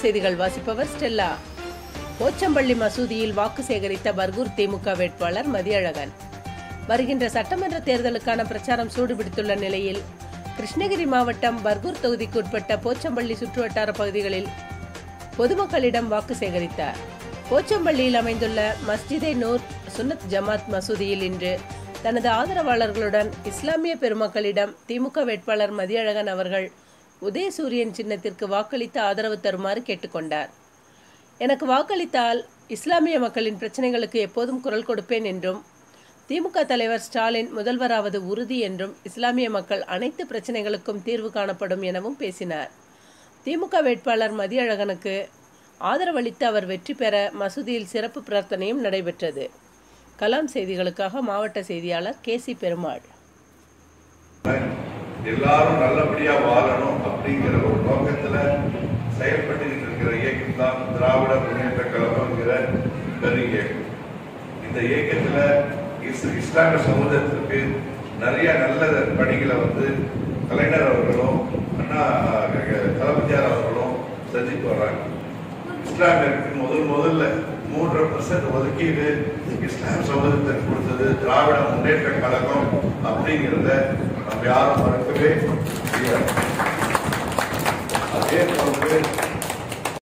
செய்திகள் வாசிப்பவர் ஸ்டெல்லா போச்சம்பள்ளி மசூதியில் வாக்கு சேகரித்த பர்கூர் திமுக வேட்பாளர் மதியழகன் வருகின்ற சட்டமன்ற தேர்தலுக்கான பிரச்சாரம் சூடுபிடித்துள்ள நிலையில் கிருஷ்ணகிரி மாவட்டம் பர்கூர் தொகுதிக்கு உட்பட்ட போச்சம்பள்ளி சுற்றுவட்டார பகுதிகளில் பொதுமக்களிடம் வாக்கு சேகரித்தார் போச்சம்பள்ளியில் அமைந்துள்ள மஸ்ஜிதே நூர் சுன்னத் ஜமாத் மசூதியில் இன்று தனது ஆதரவாளர்களுடன் இஸ்லாமிய பெருமக்களிடம் திமுக வேட்பாளர் மதியழகன் அவர்கள் உதயசூரியன் சின்னத்திற்கு வாக்களித்து ஆதரவு தருமாறு கேட்டுக்கொண்டார் எனக்கு வாக்களித்தால் இஸ்லாமிய மக்களின் பிரச்சனைகளுக்கு எப்போதும் குரல் கொடுப்பேன் என்றும் திமுக தலைவர் ஸ்டாலின் முதல்வராவது உறுதி என்றும் இஸ்லாமிய மக்கள் அனைத்து பிரச்சனைகளுக்கும் தீர்வு காணப்படும் எனவும் பேசினார் திமுக வேட்பாளர் மதியழகனுக்கு ஆதரவளித்து அவர் வெற்றி பெற மசூதியில் சிறப்பு பிரார்த்தனையும் நடைபெற்றது கலாம் செய்திகளுக்காக மாவட்ட செய்தியாளர் கே சி பெருமாள் எல்லாரும் நல்லபடியா வாழணும் அப்படிங்கிற ஒரு நோக்கத்துல செயல்பட்டு இருக்கிற இயக்கம் தான் திராவிட முன்னேற்ற கழகம்ங்கிற பெரு இயக்கம் இந்த இயக்கத்துல இஸ் இஸ்லாமிய சமூகத்திற்கு நிறைய நல்ல பணிகளை வந்து கலைஞர் அவர்களும் அண்ணா அஹ், தளபதியார் அவர்களும் செஞ்சுட்டு வர்றாங்க இஸ்லாமியருக்கு முதல் முதல்ல மூன்றரை பர்சன்ட் ஒதுக்கீடு இஸ்லாம் சமூகத்திற்கு கொடுத்தது திராவிட முன்னேற்ற கழகம் அப்படிங்கிறத நம்ம யாரும் மறக்கவே முடியாது அதே போன்று